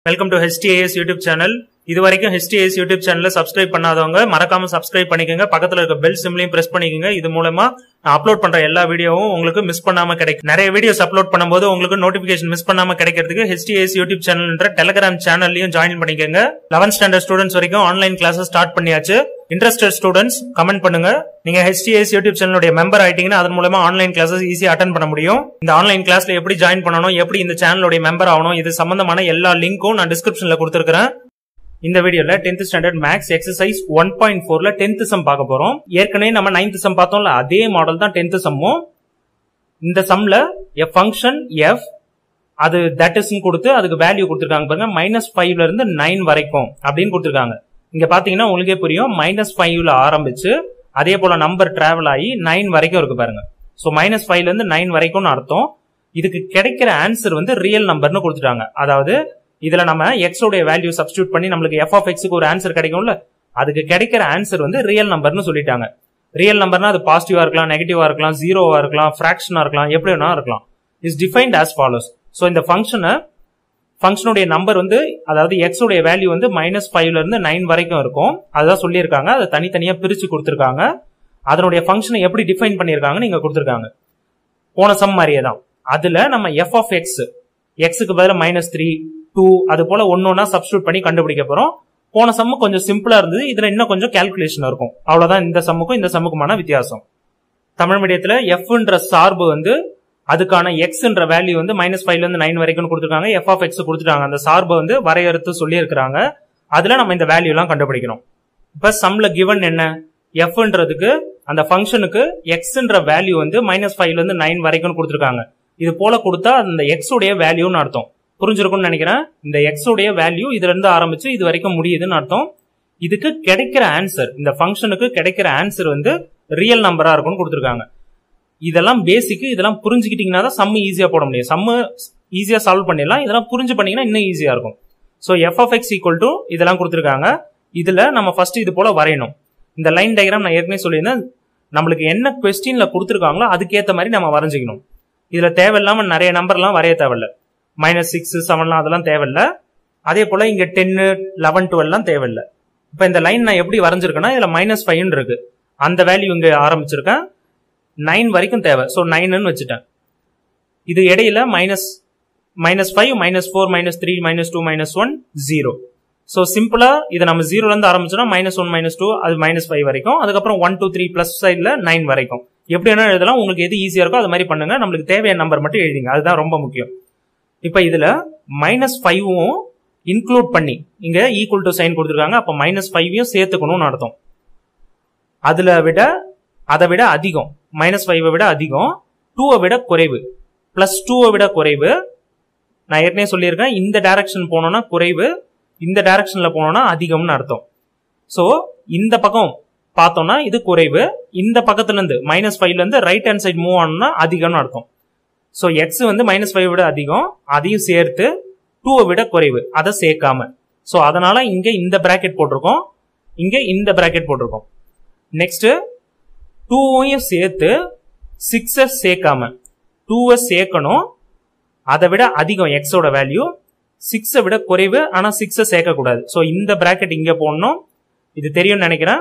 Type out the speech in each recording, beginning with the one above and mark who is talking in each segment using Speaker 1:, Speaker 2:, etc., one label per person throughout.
Speaker 1: welcome to HDAS YouTube channel இது வரைக்கும் HDAS YouTube சேனலை சப்ஸ்கிரைப் பண்ணாதவங்க மறக்காம சப்ஸ்கிரைப் பண்ணிக்கோங்க பக்கத்துல இருக்க பெல் சிம்லையும் பிரஸ் பண்ணிக்கோங்க இது மூலமா நான் அப்லோட் பண்ற எல்லா வீடியோவும் உங்களுக்கு மிஸ் பண்ணாம கிடைக்கும் நிறைய வீடியோஸ் அப்லோட் பண்ணும்போது உங்களுக்கு நோட்டிபிகேஷன் மிஸ் பண்ணாம கிடைக்கிறதுக்கு ஹெச்டிஏஎஸ் யூடியூப் சேனல்ன்ற டெலிகிராம் சேனல்லையும் ஜாயின் பண்ணிக்கோங்க லெவன்த் ஸ்டாண்டர்ட் ஸ்டூடெண்ட்ஸ் வரைக்கும் ஆன்லைன் கிளாஸஸ் ஸ்டார்ட் பண்ணியாச்சு இன்ட்ரெஸ்டட் ஸ்டூடெண்ட்ஸ் கமெண்ட் பண்ணுங்க நீங்க ஹெச்டிஎஸ் யூடியூப் சேனலுடைய மெம்பர் ஆயிட்டீங்கன்னா அதன் மூலமா ஆன்லைன் கிளாஸஸ் ஈஸியா அட்டன் பண்ண முடியும் இந்த ஆன்லைன் கிளாஸ்ல எப்படி ஜாயின் பண்ணணும் எப்படி இந்த சேனலுடைய மெம்பர் ஆகணும் இது சம்பந்தமான எல்லா லிங்க்கும் நான் டிஸ்கிரிப்ஷன்ல கொடுத்துருக்கேன் இந்த வீடியோல tenth standard maths exercise one point ஃபோர்ல டென்த் சம் பார்க்க போறோம் ஏற்கனவே நம்ம நைன்த் சம் பார்த்தோம்ல அதே மாடல் தான் டென்த் சம்மும் இந்த சம்ல எ ஃபங்க்ஷன் எஃப் அது தட் இஸ் கொடுத்து அதுக்கு வேல்யூ கொடுத்துருக்காங்க பாருங்க மைனஸ் ஃபைவ்ல இருந்து நைன் வரைக்கும் அப்படின்னு கொடுத்துருக்காங்க இங்க பாத்தீங்கன்னா உங்களுக்கே புரியும் மைனஸ் ஃபைவ்ல ஆரம்பிச்சு அதே போல நம்பர் டிராவல் ஆகி நைன் வரைக்கும் இருக்கு பாருங்க ஸோ மைனஸ் ஃபைவ்ல இருந்து நைன் வரைக்கும்னு அர்த்தம் இதுக்கு கிடைக்கிற ஆன்சர் வந்து ரியல் நம்பர்னு கொடுத்துட்டாங்க அதாவது இதுல நம்ம எக்ஸ் உடைய வேல்யூ சப்ஸ்டியூட் பண்ணி நம்மளுக்கு எஃப் ஆஃப் எக்ஸுக்கு ஒரு ஆன்சர் கிடைக்கும்ல அதுக்கு கிடைக்கிற ஆன்சர் வந்து ரியல் நம்பர்னு சொல்லிட்டாங்க ரியல் நம்பர்னா அது பாசிட்டிவா இருக்கலாம் நெகட்டிவா இருக்கலாம் ஜீரோவா இருக்கலாம் ஃபிராக்ஷனா இருக்கலாம் எப்படி வேணா இருக்கலாம் is defined as follows so இந்த ஃபங்க்ஷனை ஃபங்க்ஷனுடைய நம்பர் வந்து அதாவது எக்ஸ் உடைய வேல்யூ வந்து மைனஸ் ஃபைவ்ல இருந்து நைன் வரைக்கும் இருக்கும் அதுதான் சொல்லியிருக்காங்க அதை தனித்தனியா பிரிச்சு கொடுத்துருக்காங்க அதனுடைய ஃபங்க்ஷனை எப்படி டிஃபைன் பண்ணியிருக்காங்கன்னு நீங்க கொடுத்துருக்காங்க போன சம் மாதிரியே தான் அதுல நம்ம எஃப் ஆஃப் எக்ஸ் எக்ஸுக்கு பதிலாக மைனஸ் த்ரீ டூ அது போல ஒன்னொன்னா சப்ஸ்டியூட் பண்ணி கண்டுபிடிக்க போறோம் போன சம்மு கொஞ்சம் சிம்பிளா இருந்தது இதுல இன்னும் கொஞ்சம் கால்குலேஷன் இருக்கும் அவ்வளவுதான் இந்த சம்முக்கும் இந்த சம்முக்குமான வித்தியாசம் தமிழ் மீடியத்துல எஃப்ன்ற சார்பு வந்து அதுக்கான எக்ஸ்ன்ற வேல்யூ வந்து மைனஸ் ஃபைவ்ல இருந்து நைன் வரைக்கும் கொடுத்துருக்காங்க எஃப் ஆஃப் எக்ஸ் கொடுத்துருக்காங்க அந்த சார்பை வந்து வரையறுத்து சொல்லியிருக்கிறாங்க அதுல நம்ம இந்த வேல்யூ எல்லாம் கண்டுபிடிக்கணும் இப்ப சம்ல கிவன் என்ன எஃப்ன்றதுக்கு அந்த ஃபங்க்ஷனுக்கு எக்ஸ்ன்ற வேல்யூ வந்து மைனஸ் ஃபைவ்ல இருந்து நைன் வரைக்கும் கொடுத்துருக்காங்க இது போல கொடுத்தா அந்த எக்ஸ் உடைய வேல்யூன்னு அர்த்தம் புரிஞ்சிருக்கும்னு நினைக்கிறேன் இந்த எக்ஸ் உடைய வேல்யூ இதுல இருந்து ஆரம்பிச்சு இது வரைக்கும் முடியுதுன்னு அர்த்தம் இதுக்கு கிடைக்கிற ஆன்சர் இந்த ஃபங்க்ஷனுக்கு கிடைக்கிற ஆன்சர் வந்து ரியல் நம்பரா இருக்கும்னு கொடுத்துருக்காங்க இதெல்லாம் பேசிக் இதெல்லாம் புரிஞ்சுக்கிட்டீங்கன்னா தான் சம்மு ஈஸியா போட முடியும் சம்மு ஈஸியா சால்வ் பண்ணிடலாம் இதெல்லாம் புரிஞ்சு பண்ணீங்கன்னா இன்னும் ஈஸியா இருக்கும் so f of x equal to இதெல்லாம் கொடுத்துருக்காங்க இதுல நம்ம ஃபர்ஸ்ட் இது போல வரையணும் இந்த லைன் டயக்ராம் நான் ஏற்கனவே சொல்லியிருந்தேன் நம்மளுக்கு என்ன கொஸ்டின்ல கொடுத்துருக்காங்களோ அதுக்கேற்ற மாதிரி நம்ம வரைஞ்சிக்கணும் இதுல தேவையில்லாம நிறைய நம்பர்லாம் வரைய தேவையில்ல மைனஸ் சிக்ஸ் செவன்லாம் அதெல்லாம் தேவையில்ல அதே போல இங்க டென்னு லெவன் டுவெல்லாம் தேவையில்ல இப்போ இந்த லைன் நான் எப்படி வரைஞ்சிருக்கேன்னா இதுல மைனஸ் ஃபைவ்னு இருக்கு அந்த வேல்யூ இங்க ஆரம்பிச்சிருக்கேன் நைன் வரைக்கும் தேவை ஸோ நைன்னு வச்சுட்டேன் இது இடையில minus minus five minus four minus three minus two minus one zero so சிம்பிளா இதை நம்ம ஜீரோல இருந்து ஆரம்பிச்சோம்னா மைனஸ் ஒன் மைனஸ் டூ அது மைனஸ் ஃபைவ் வரைக்கும் அதுக்கப்புறம் ஒன் டூ த்ரீ பிளஸ் சைட்ல நைன் வரைக்கும் எப்படி வேணா எழுதலாம் உங்களுக்கு எது ஈஸியா இருக்கோ அது மாதிரி பண்ணுங்க நம்மளுக்கு தேவையான நம்பர் மட்டும் எழுதிங்க அதுதான் ரொம்ப முக்கியம் இப்போ இதுல மைனஸ் ஃபைவும் இன்க்ளூட் பண்ணி இங்க ஈக்குவல் டு சைன் கொடுத்துருக்காங்க அப்போ மைனஸ் ஃபைவையும் சேர்த்துக்கணும்னு அர்த்தம் அதுல விட அதை விட அதிகம் மைனஸ் ஃபைவை விட அதிகம் டூவை விட குறைவு பிளஸ் டூவை விட குறைவு நான் ஏற்கனவே சொல்லியிருக்கேன் இந்த டைரக்ஷன் போனோம்னா குறைவு இந்த டைரக்ஷன்ல போனோம்னா அதிகம்னு அர்த்தம் ஸோ இந்த பக்கம் பார்த்தோம்னா இது குறைவு இந்த பக்கத்துல இருந்து மைனஸ் ஃபைவ்ல இருந்து ரைட் ஹேண்ட் சைடு மூவ் ஆனோம்னா அதிகம்னு அர்த்தம் ஸோ எக்ஸ் வந்து மைனஸ் ஃபைவ் விட அதிகம் அதையும் சேர்த்து டூவை விட குறைவு அதை சேர்க்காம ஸோ அதனால இங்க இந்த பிராக்கெட் போட்டிருக்கோம் இங்க இந்த பிராக்கெட் போட்டிருக்கோம் நெக்ஸ்ட் டூவையும் சேர்த்து சிக்ஸை சேர்க்காம டூவை சேர்க்கணும் அதை விட அதிகம் எக்ஸோட வேல்யூ சிக்ஸை விட குறைவு ஆனா சிக்ஸை சேர்க்கக்கூடாது ஸோ இந்த பிராக்கெட் இங்க போடணும் இது தெரியும்னு நினைக்கிறேன்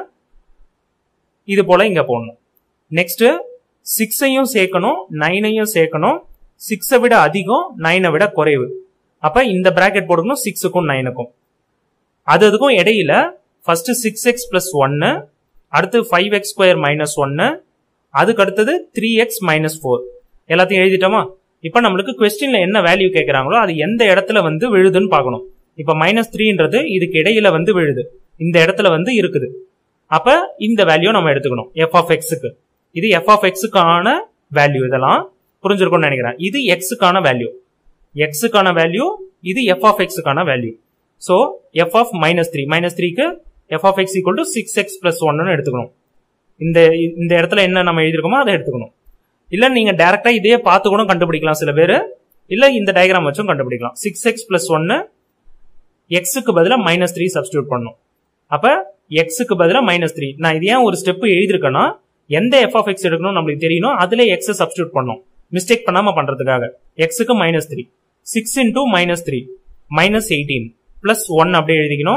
Speaker 1: இது போல இங்க போடணும் நெக்ஸ்ட் சிக்ஸையும் சேர்க்கணும் நைனையும் சேர்க்கணும் சிக்ஸை விட அதிகம் நைனை விட குறைவு அப்ப இந்த பிராக்கெட் போடணும் சிக்ஸுக்கும் நைனுக்கும் அது அதுக்கும் இடையில ஃபர்ஸ்ட் சிக்ஸ் எக்ஸ் பிளஸ் ஒன்னு அடுத்து ஃபைவ் எக்ஸ் ஸ்கொயர் மைனஸ் ஒன்னு அதுக்கு அடுத்தது த்ரீ எக்ஸ் மைனஸ் ஃபோர் எல்லாத்தையும் எழுதிட்டோமா இப்ப நம்மளுக்கு கொஸ்டின்ல என்ன வேல்யூ கேட்கறாங்களோ அது எந்த இடத்துல வந்து விழுதுன்னு பார்க்கணும் இப்ப மைனஸ் த்ரீன்றது இதுக்கு இடையில வந்து விழுது இந்த இடத்துல வந்து இருக்குது அப்ப இந்த வேல்யூ நம்ம எடுத்துக்கணும் எஃப் ஆஃப் எக்ஸுக்கு இது எஃப் ஆஃப் எக்ஸுக்கான வேல்யூ இதெல்லாம் புரிஞ்சிருக்கும்னு நினைக்கிறேன் இது எக்ஸுக்கான வேல்யூ எக்ஸுக்கான வேல்யூ இது எஃப் ஆஃப் எக்ஸுக்கான value so f of minus three minus த்ரீக்கு f of x equal to six x plus ஒன்னு எடுத்துக்கணும் இந்த இந்த இடத்துல என்ன நம்ம எழுதிருக்கோமோ அதை எடுத்துக்கணும் இல்ல நீங்க டைரக்டா இதே பார்த்து கூட கண்டுபிடிக்கலாம் சில பேர் இல்ல இந்த டயக்ராம் வச்சும் கண்டுபிடிக்கலாம் சிக்ஸ் எக்ஸ் பிளஸ் ஒன்னு எக்ஸுக்கு பதிலாக மைனஸ் த்ரீ சப்ஸ்டியூட் பண்ணும் அப்ப எக்ஸுக்கு பதிலாக மைனஸ் த்ரீ நான் இது ஏன் ஒரு ஸ்டெப் எழுதிருக்கேன்னா எந்த எஃப் ஆஃப் எக்ஸ் எடுக்கணும் நம்மளுக்கு தெரியணும் அதுல எக்ஸ் சப்ஸ்டியூட் பண்ணும் மிஸ்டேக் பண்ணாம பண்றதுக்காக எக்ஸுக்கு minus three six into minus three minus eighteen plus one அப்படியே எழுதிக்கணும்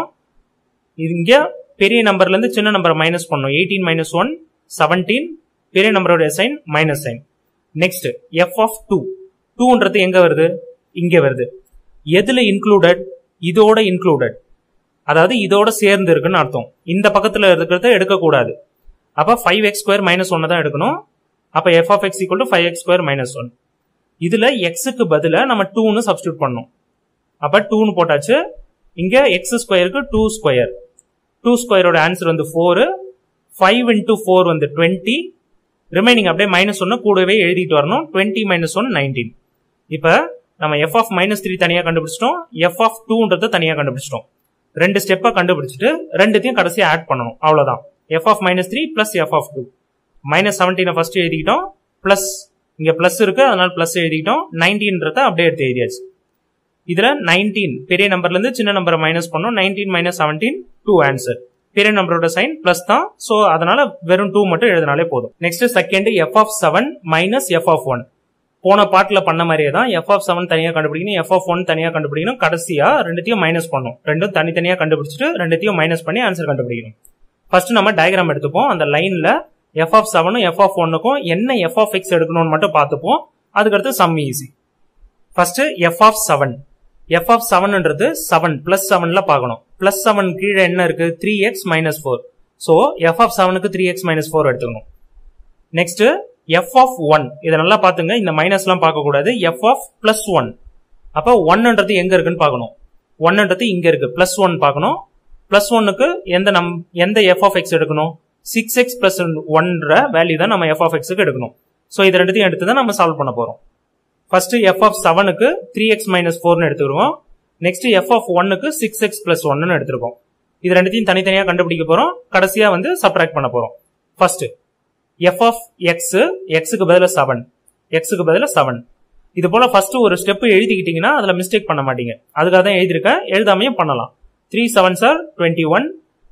Speaker 1: இங்க பெரிய நம்பர்ல இருந்து சின்ன நம்பரை மைனஸ் பண்ணணும் எயிட்டீன் மைனஸ் ஒன் செவன்டீன் பெரிய நம்பரோட sign minus sign next f of two டூன்றது எங்க வருது இங்க வருது எதுல இன்க்ளூடட் இதோட இன்க்ளூடட் அதாவது இதோட சேர்ந்து இருக்குன்னு அர்த்தம் இந்த பக்கத்துல இருக்கிறத எடுக்கக்கூடாது அப்ப ஃபைவ் எக்ஸ் ஸ்கொயர் மைனஸ் ஒன்னு தான் எடுக்கணும் அப்ப f of x equal to five x square minus one இதுல எக்ஸுக்கு பதிலா நம்ம டூன்னு சப்ஸ்டியூட் பண்ணோம் அப்ப டூன்னு போட்டாச்சு இங்க எக்ஸ் ஸ்கொயருக்கு டூ ஸ்கொயர் டூ ஸ்கொயரோட ஆன்சர் வந்து ஃபோர் ஃபைவ் இன்டூ ஃபோர் வந்து டுவெண்ட்டி ரிமைனிங் அப்படியே மைனஸ் ஒன்னு கூடவே எழுதிட்டு வரணும் டுவெண்ட்டி மைனஸ் ஒன் நைன்டீன் இப்ப நம்ம எஃப் ஆஃப் மைனஸ் த்ரீ தனியா கண்டுபிடிச்சிட்டோம் எஃப் ஆஃப் டூன்றத தனியா கண்டுபிடிச்சிட்டோம் ரெண்டு ஸ்டெப்பை கண்டுபிடிச்சிட்டு ரெண்டுத்தையும் கடைசியா ஆட் பண்ணணும் அவ்வளவுதான் f of minus three plus f of two minus செவன்டீனை ஃபர்ஸ்ட் எழுதிக்கிட்டோம் பிளஸ் இங்க பிளஸ் இருக்கு அதனால பிளஸ் எழுதிக்கிட்டோம் நைன்டீன்றத அப்படியே எடுத்து எழுதியாச்சு இதுல நைன்டீன் பெரிய நம்பர்ல இருந்து சின்ன நம்பரை மைனஸ் பண்ணோம் nineteen minus seventeen two answer பெரிய நம்பரோட சைன் பிளஸ் தான் சோ அதனால வெறும் டூ மட்டும் எழுதினாலே போதும் next second f of seven minus f of one போன பாட்டுல பண்ண மாதிரியே தான் எஃப் ஆஃப் செவன் தனியா கண்டுபிடிக்கணும் எஃப் ஆஃப் ஒன் தனியா கண்டுபிடிக்கணும் கடைசியா ரெண்டுத்தையும் மைனஸ் பண்ணும் ரெண்டும் தனித்தனியா கண்டுபிடிச்சிட்டு ரெண்டுத்தையும் மைனஸ் பண்ணி ஆன்சர் கண்டுபிடிக்கணும் ஃபர்ஸ்ட் நம்ம டயக்ராம் எடுத்துப்போம் அந்த லைன்ல எஃப் ஆஃப் செவனும் எஃப் ஆஃப் ஒன்னுக்கும் என்ன எஃப் ஆஃப் எக்ஸ் எடுக்கணும்னு மட்டும் பார்த்துப்போம் அதுக்கடுத்து sum easy first f of seven f of செவன்ன்றது செவன் பிளஸ் செவன்ல பார்க்கணும் பிளஸ் செவன் கீழே என்ன இருக்கு three x minus four so f of செவனுக்கு த்ரீ எக்ஸ் மைனஸ் ஃபோர் எடுத்துக்கணும் நெக்ஸ்ட் எஃப் ஆஃப் ஒன் இதை நல்லா பாத்துங்க இந்த மைனஸ்லாம் பார்க்க கூடாது எஃப் ஆஃப் பிளஸ் ஒன் அப்போ ஒன்ன்றது எங்க இருக்குன்னு பார்க்கணும் ஒன்ன்றது இங்க இருக்கு பிளஸ் ஒன் பார்க்கணும் பிளஸ் ஒன்னுக்கு எந்த நம் எந்த எஃப் ஆஃப் எக்ஸ் எடுக்கணும் சிக்ஸ் எக்ஸ் பிளஸ் ஒன்ற வேல்யூ தான் நம்ம எஃப் ஆஃப் எக்ஸுக்கு எடுக்கணும் ஸோ இது ரெண்டுத்தையும் எடுத்து தான் நம்ம சால்வ் பண்ண போறோம் ஃபர்ஸ்ட் எஃப் ஆஃப் செவனுக்கு த்ரீ எக்ஸ் மைனஸ் ஃபோர்னு எடுத்துருவோம் நெக்ஸ்ட் எஃப் ஆஃப் ஒன்னுக்கு சிக்ஸ் எக்ஸ் பிளஸ் ஒன்னு எடுத்திருக்கோம் இது ரெண்டுத்தையும் தனித்தனியா கண்டுபிடிக்க போறோம் கடைசியா வந்து சப்ராக்ட் பண்ண போறோம் ஃபர்ஸ்ட் எஃப் ஆஃப் எக்ஸ் எக்ஸுக்கு பதிலாக செவன் எக்ஸுக்கு பதிலாக செவன் இது போல ஃபர்ஸ்ட் ஒரு ஸ்டெப் எழுதிக்கிட்டீங்கன்னா அதுல மிஸ்டேக் பண்ண மாட்டீங்க அதுக்காக தான் எழுதியிருக்கேன் எழுதாமையும் பண்ணலாம் three seven are twenty one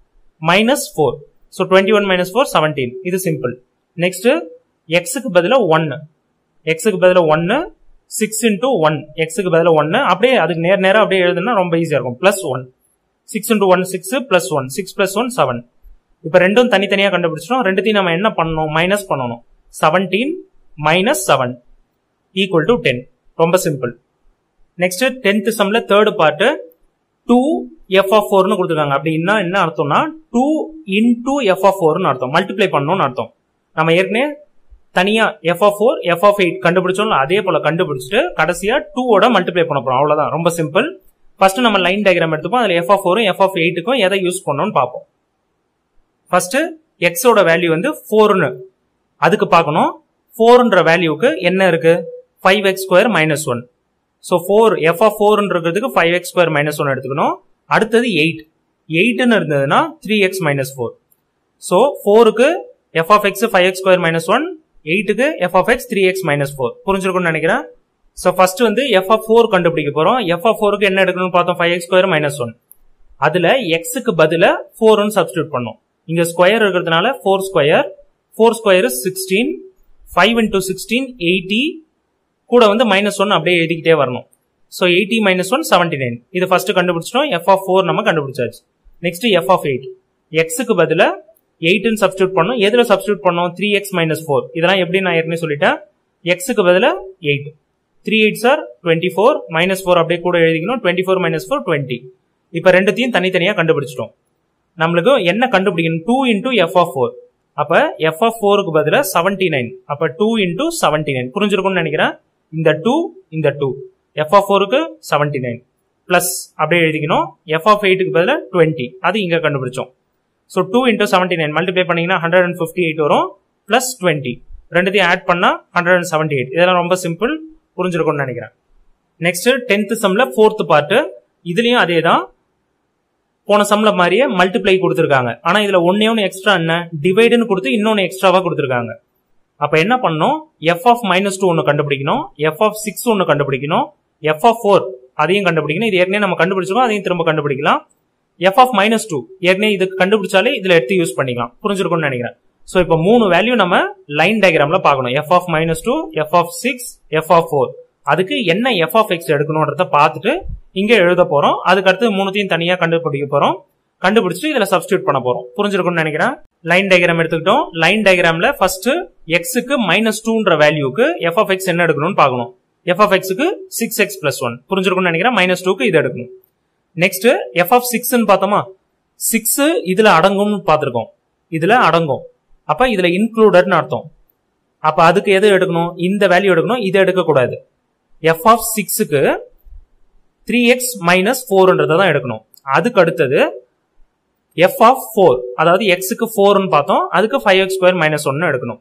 Speaker 1: minus four so twenty one minus four seventeen இது சிம்பிள் நெக்ஸ்ட் எக்ஸுக்கு பதிலாக ஒன்னு எக்ஸுக்கு பதிலாக ஒன்னு சிக்ஸ் இன்டூ ஒன் எக்ஸுக்கு பதிலாக ஒன்னு அப்படியே அதுக்கு நேர் நேரம் அப்படியே எழுதுனா ரொம்ப ஈஸியா இருக்கும் plus one six into one six plus one six plus one seven இப்ப ரெண்டும் தனித்தனியா கண்டுபிடிச்சிட்டோம் ரெண்டுத்தையும் நம்ம என்ன பண்ணணும் மைனஸ் பண்ணணும் seventeen minus seven equal to ten ரொம்ப சிம்பிள் நெக்ஸ்ட் டென்த் சம்ல third part two f of ஃபோர்னு கொடுத்துருக்காங்க அப்படின்னா என்ன அர்த்தம்னா டூ இன்டூ எஃப் ஆஃப் ஃபோர்னு அர்த்தம் மல்டிப்ளை பண்ணணும்னு அர்த்தம் நம்ம ஏற்கனவே தனியா f of four f of eight கண்டுபிடிச்சோம் அதே போல கண்டுபிடிச்சிட்டு கடைசியா டூவோட மல்டிப்ளை பண்ண போறோம் அவ்வளவுதான் ரொம்ப சிம்பிள் ஃபர்ஸ்ட் நம்ம லைன் டயக்ராம் எடுத்துப்போம் அதுல எஃப் ஆஃப் ஃபோரும் எஃப் ஆஃப் எயிட்டுக்கும் எதை யூஸ் பண்ணணும்னு பார்ப்போம் ஃபர்ஸ்ட் எக்ஸோட வேல்யூ வந்து ஃபோர்னு அதுக்கு பார்க்கணும் ஃபோர்ன்ற வேல்யூக்கு என்ன இருக்கு five x square minus one so four f of ஃபோர்ன்றதுக்கு five x square minus one எடுத்துக்கணும் அடுத்தது எயிட் எயிட்னு இருந்ததுன்னா three x minus four so ஃபோருக்கு f of x five x square minus one எயிட்டுக்கு f of x three x minus four புரிஞ்சிருக்கும்னு நினைக்கிறேன் so first வந்து எஃப் ஆஃப் ஃபோர் கண்டுபிடிக்க போறோம் எஃப் ஆஃப் ஃபோருக்கு என்ன எடுக்கணும்னு பார்த்தோம் five x square minus one அதுல எக்ஸுக்கு பதில ஃபோர்னு சப்ஸ்டியூட் பண்ணோம் இங்க ஸ்கொயர் இருக்கிறதுனால four square four square sixteen five into sixteen eighty கூட வந்து மைனஸ் ஒன் அப்படியே எழுதிக்கிட்டே வரணும் so eighty minus one seventy nine இது ஃபர்ஸ்ட் கண்டுபிடிச்சிட்டோம் எஃப் ஆஃப் ஃபோர் நம்ம கண்டுபிடிச்சாச்சு நெக்ஸ்ட் எஃப் ஆஃப் எயிட் எக்ஸுக்கு பதில எயிட்னு சப்ஸ்டியூட் பண்ணோம் எதுல சப்ஸ்டியூட் பண்ணோம் த்ரீ எக்ஸ் மைனஸ் ஃபோர் இதெல்லாம் எப்படி நான் ஏற்கனவே சொல்லிட்டேன் எக்ஸுக்கு பதில eight three eight are twenty four minus four அப்படியே கூட எழுதிக்கணும் twenty four minus four twenty இப்போ ரெண்டுத்தையும் தனித்தனியாக கண்டுபிடிச்சிட்டோம் நம்மளுக்கு என்ன கண்டுபிடிக்கணும் two into f of four அப்ப எஃப் ஆஃப் ஃபோருக்கு பதில செவன்டி நைன் அப்ப டூ இன்டூ செவன்டி நைன் புரிஞ்சிருக்கும்னு நினைக்கிறேன் இந்த டூ இந்த டூ எஃப் ஆஃப் ஃபோருக்கு செவன்டி நைன் பிளஸ் அப்படியே எழுதிக்கணும் எஃப் ஆஃப் எயிட்டுக்கு பதில டுவெண்ட்டி அது இங்க கண்டுபிடிச்சோம் so two into seventy nine multiply பண்ணீங்கன்னா ஹண்ட்ரட் அண்ட் ஃபிஃப்டி எயிட் வரும் பிளஸ் டுவெண்ட்டி ரெண்டுத்தையும் ஆட் பண்ணா ஹண்ட்ரட் அண்ட் செவன்டி எயிட் இதெல்லாம் ரொம்ப சிம்பிள் புரிஞ்சிருக்கும்னு நினைக்கிறேன் நெக்ஸ்ட் டென்த் சம்ல ஃபோர்த் பார்ட் இதுலயும் அதே தான் போன சம்ல மாதிரியே மல்டிப்ளை கொடுத்துருக்காங்க ஆனா இதுல ஒன்னே ஒன்னு எக்ஸ்ட்ரா என்ன டிவைடுன்னு கொடுத்து இன்னொன்னு எக்ஸ்ட்ராவா கொடுத்துருக்காங்க அப்ப என்ன பண்ணணும் எஃப் ஆஃப் மைனஸ் டூ ஒன்னு கண்டுபிடிக்கணும் எஃப் ஆஃப் சிக்ஸ் ஒன்னு கண்டுபிடிக்கணும் எஃப் ஆஃப் ஃபோர் அதையும் கண்டுபிடிக்கணும் இது ஏற்கனவே நம்ம கண்டுபிடிச்சிருக்கோம் அதையும் திரும்ப கண்டுபிடிக்கலாம் எஃப் ஆஃப் மைனஸ் டூ ஏற்கனவே இதுக்கு கண்டுபிடிச்சாலே இதுல எடுத்து யூஸ் பண்ணிக்கலாம் புரிஞ்சிருக்கும்னு நினைக்கிறேன் சோ இப்போ மூணு வேல்யூ நம்ம லைன் டயக்ராம்ல பார்க்கணும் f of minus two f of six f of four அதுக்கு என்ன எஃப் ஆஃப் எக்ஸ் எடுக்கணும்ன்றத பார்த்துட்டு இங்க எழுத போறோம் அதுக்கு அடுத்து மூணுத்தையும் தனியா கண்டுபிடிக்க போறோம் கண்டுபிடிச்சு இதுல சப்ஸ்டியூட் பண்ண போறோம் புரிஞ்சிருக்கும்னு நினைக்கிறேன் லைன் டயக்ராம் எடுத்துக்கிட்டோம் லைன் டயக்ராம்ல ஃபர்ஸ்ட் எக்ஸுக்கு மைனஸ் டூன்ற வேல்யூக்கு எஃப் ஆஃப் எக்ஸ் என்ன எடுக்கணும்னு பார்க்கணும் எஃப் ஆஃப் எக்ஸுக்கு சிக்ஸ் எக்ஸ் பிளஸ் ஒன் புரிஞ்சிருக்கும்னு நினைக்கிறேன் மைனஸ் டூக்கு இது எடுக்கணும் நெக்ஸ்ட் எஃப் ஆஃப் சிக்ஸ்ன்னு பார்த்தோமா சிக்ஸ் இதுல அடங்கும்னு பார்த்திருக்கோம் இதுல அடங்கும் அப்ப இதுல இன்க்ளூடட்னு அர்த்தம் அப்ப அதுக்கு எது எடுக்கணும் இந்த வேல்யூ எடுக்கணும் இதை எடுக்கக்கூடாது எஃப் ஆஃப் சிக்ஸுக்கு த்ரீ எக்ஸ் மைனஸ் ஃபோர்ன்றதை தான் எடுக்கணும் அதுக்கு அடுத்தது எஃப் ஆஃப் ஃபோர் அதாவது எக்ஸுக்கு ஃபோர்னு பார்த்தோம் அதுக்கு ஃபைவ் எக்ஸ் ஸ்கொயர் மைனஸ் ஒன்னு எடுக்கணும்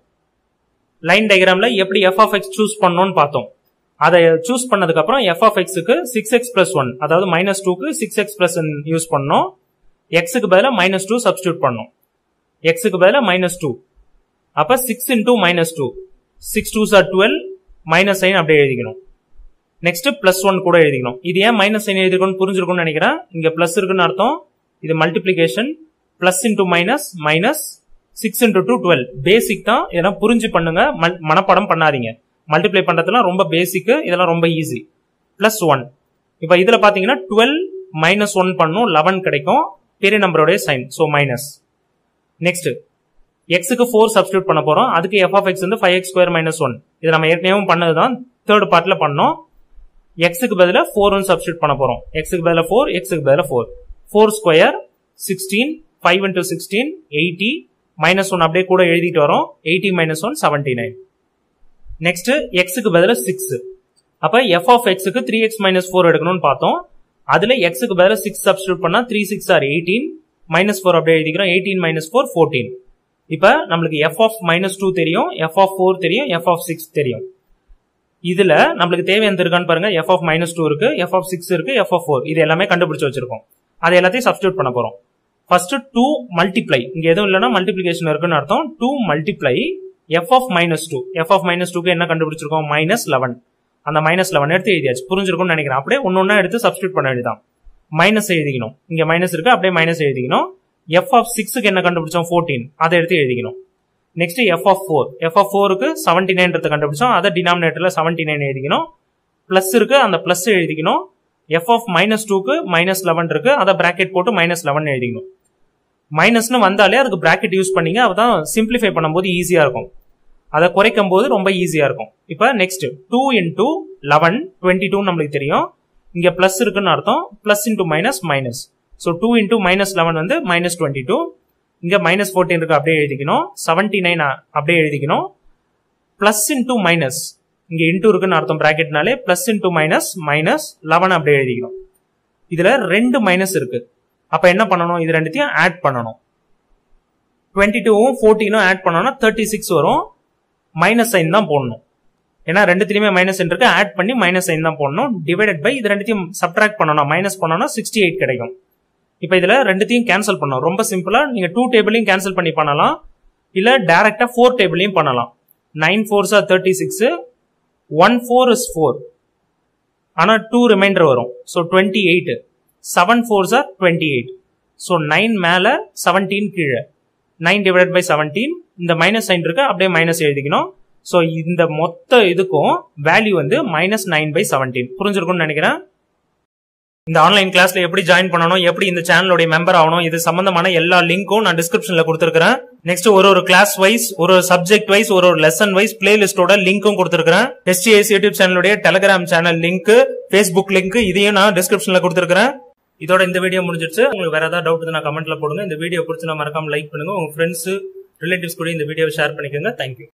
Speaker 1: லைன் டயக்ராம்ல எப்படி எஃப் ஆஃப் எக்ஸ் சூஸ் பண்ணணும்னு பார்த்தோம் அதை சூஸ் பண்ணதுக்கு அப்புறம் எஃப் ஆஃப் எக்ஸுக்கு சிக்ஸ் எக்ஸ் பிளஸ் ஒன் அதாவது மைனஸ் டூக்கு சிக்ஸ் எக்ஸ் பிளஸ் யூஸ் பண்ணோம் எக்ஸுக்கு பதிலாக மைனஸ் டூ சப்ஸ்டியூட் பண்ணோம் எக்ஸுக்கு பதிலாக மைனஸ் டூ அப்ப six into minus two six two are twelve minus sign அப்படியே எழுதிக்கணும் நெக்ஸ்ட் பிளஸ் ஒன் கூட எழுதிக்கணும் இது ஏன் மைனஸ் சைன் எழுதிக்கணும் புரிஞ்சிருக்கும்னு நினைக்கிறேன் இங்க பிளஸ் இருக்குன்னு அர்த்தம் இது multiplication plus into minus minus six into two twelve basic தான் இதெல்லாம் புரிஞ்சு பண்ணுங்க மனப்படம் பண்ணாதீங்க மல்டிப்ளை பண்றதுலாம் ரொம்ப பேசிக் இதெல்லாம் ரொம்ப ஈஸி பிளஸ் ஒன் இப்போ இதுல பாத்தீங்கன்னா டுவெல் மைனஸ் ஒன் பண்ணும் லெவன் கிடைக்கும் பெரிய நம்பருடைய சைன் ஸோ மைனஸ் நெக்ஸ்ட் எக்ஸுக்கு ஃபோர் சப்ஸ்டியூட் பண்ண போறோம் அதுக்கு எஃப் ஆஃப் எக்ஸ் வந்து five x square minus one இது நம்ம ஏற்கனவே பண்ணது தான் தேர்ட் பார்ட்ல பண்ணோம் எக்ஸுக்கு பதிலாக ஃபோர் ஒன் சப்ஸ்டியூட் பண்ண போறோம் எக்ஸுக்கு பதிலாக ஃபோர் எக்ஸுக்கு பதிலாக four four square sixteen five into sixteen eighty minus one அப்படியே கூட எழுதிட்டு வரோம் eighty minus one seventy nine next எக்ஸுக்கு பதிலாக சிக்ஸ் அப்ப எஃப் ஆஃப் எக்ஸுக்கு த்ரீ எக்ஸ் மைனஸ் ஃபோர் எடுக்கணும்னு பார்த்தோம் அதுல எக்ஸுக்கு பதிலாக சிக்ஸ் சப்ஸ்டியூட் பண்ணா three six are eighteen minus four அப்படியே எழுதிக்கிறோம் எயிட்டீன் மைனஸ் ஃபோர் ஃபோர்டீன் இப்ப நம்மளுக்கு எஃப் ஆஃப் மைனஸ் டூ தெரியும் எஃப் ஆஃப் ஃபோர் தெரியும் எஃப் ஆஃப் சிக்ஸ் தெரியும் இதுல நம்மளுக்கு தேவையான இருக்கான்னு பாருங்க எஃப் ஆஃப் மைனஸ் டூ இருக்கு எஃப் ஆஃப் சிக்ஸ் இருக்கு எஃப் ஆஃப் ஃபோர் இது எல்லாமே கண்டுபிடிச்சு வச்சிருக்கோம் அது எல்லாத்தையும் சப்ஸ்டியூட் பண்ண போறோம் ஃபர்ஸ்ட் டூ மல்டிப்ளை இங்க எதுவும் இல்லைன்னா மல்டிபிளிகேஷன் இருக்குன்னு அர்த்தம் two multiply f of minus two f of minus டூக்கு என்ன கண்டுபிடிச்சிருக்கோம் மைனஸ் லெவன் அந்த மைனஸ் லெவன் எடுத்து எழுதியாச்சு புரிஞ்சிருக்கும்னு நினைக்கிறேன் அப்படியே ஒன்னொன்னா எடுத்து சப்ஸ்டியூட் பண்ண வேண்டியதான் மைனஸ் எழுதிக்கணும் இங்க மைனஸ் இருக்கு அப்படியே மைனஸ் எழுதிக்கணும் எஃப் ஆஃப் சிக்ஸுக்கு என்ன கண்டுபிடிச்சோம் ஃபோர்டீன் அதை எடுத்து எழுதிக்கணும் next f of four f of ஃபோருக்கு செவன்டி நைன்றது கண்டுபிடிச்சோம் அதை டினாமினேட்டர்ல செவன்டி நைன் எழுதிக்கணும் பிளஸ் இருக்கு அந்த பிளஸ் எழுதிக்கணும் எஃப் ஆஃப் மைனஸ் டூக்கு மைனஸ் லெவன் இருக்கு அதை பிராக்கெட் போட்டு மைனஸ் லெவன் எழுதிக்கணும் மைனஸ்னு வந்தாலே அதுக்கு பிராக்கெட் யூஸ் பண்ணீங்க அப்பதான் சிம்பிளிஃபை பண்ணும்போது ஈஸியா இருக்கும் அதை குறைக்கும் போது ரொம்ப ஈஸியா இருக்கும் இப்போ next two into eleven twenty two நம்மளுக்கு தெரியும் இங்க பிளஸ் இருக்குன்னு அர்த்தம் plus into minus minus so two into minus eleven வந்து மைனஸ் டுவெண்ட்டி டூ இங்க மைனஸ் ஃபோர்டீன் இருக்கு அப்படியே எழுதிக்கணும் செவன்டி நைன் அப்படியே எழுதிக்கணும் பிளஸ் இன்டூ மைனஸ் இங்க இன்டூ இருக்குன்னு அர்த்தம் பிராக்கெட்னாலே plus into minus minus eleven அப்படியே எழுதிக்கணும் இதுல ரெண்டு மைனஸ் இருக்கு அப்ப என்ன பண்ணணும் இது ரெண்டுத்தையும் ஆட் பண்ணணும் டுவெண்ட்டி டூவும் ஃபோர்டீனும் ஆட் பண்ணோம்னா தேர்ட்டி சிக்ஸ் வரும் மைனஸ் சைன் தான் போடணும் ஏன்னா ரெண்டுத்திலுமே மைனஸ் இருக்கு ஆட் பண்ணி மைனஸ் சைன் தான் போடணும் டிவைடட் பை இது ரெண்டுத்தையும் சப்ட்ராக்ட் பண்ணணும் மைனஸ் பண்ணோம்னா சிக்ஸ்டி எயிட் கிடைக்கும் இப்போ இதுல ரெண்டுத்தையும் கேன்சல் பண்ணணும் ரொம்ப சிம்பிளா நீங்க டூ டேபிளையும் கேன்சல் பண்ணி பண்ணலாம் இல்ல டைரக்டா ஃபோர் டேபிளையும் பண்ணலாம் nine fours are thirty six one four is four ஆனா டூ ரிமைண்டர் வரும் so twenty eight seven fours are twenty eight so nine மேல செவன்டீன் கீழே நைன் டிவைட் பை செவன்டீன் இந்த மைனஸ் சைன் இருக்கு அப்படியே மைனஸ் எழுதிக்கணும் ஸோ இந்த மொத்த இதுக்கும் வேல்யூ வந்து மைனஸ் நைன் பை செவன்டீன் புரிஞ்சிருக்கும்னு நினைக்கிறேன் இந்த ஆன்லைன் கிளாஸ்ல எப்படி ஜாயின் பண்ணணும் எப்படி இந்த சேனலோட மெம்பர் ஆகணும் இது சம்பந்தமான எல்லா லிங்க்கும் நான் டிஸ்கிரிப்ஷன்ல கொடுத்துருக்கேன் நெக்ஸ்ட் ஒரு ஒரு கிளாஸ் வைஸ் ஒரு ஒரு சப்ஜெக்ட் வைஸ் ஒரு ஒரு லெசன் வைஸ் பிளேலிஸ்டோட லிங்க்கும் கொடுத்துருக்கேன் எஸ்டிஎஸ் யூடியூப் சேனலுடைய Telegram channel link Facebook link இதையும் நான் டிஸ்கிரிப்ஷன்ல கொடுத்துருக்கேன் இதோட இந்த வீடியோ முடிஞ்சிருச்சு உங்களுக்கு வேற ஏதாவது டவுட் நான் கமெண்ட்ல போடுங்க இந்த வீடியோ பிடிச்சி மறக்காம லைக் பண்ணுங்க உங்க ஃப்ரெண்ட்ஸ் ரிலேட்டிவ்ஸ் கூட இந்த வீடியோ ஷேர் பண்ணிக்கோங்க தேங்க்யூ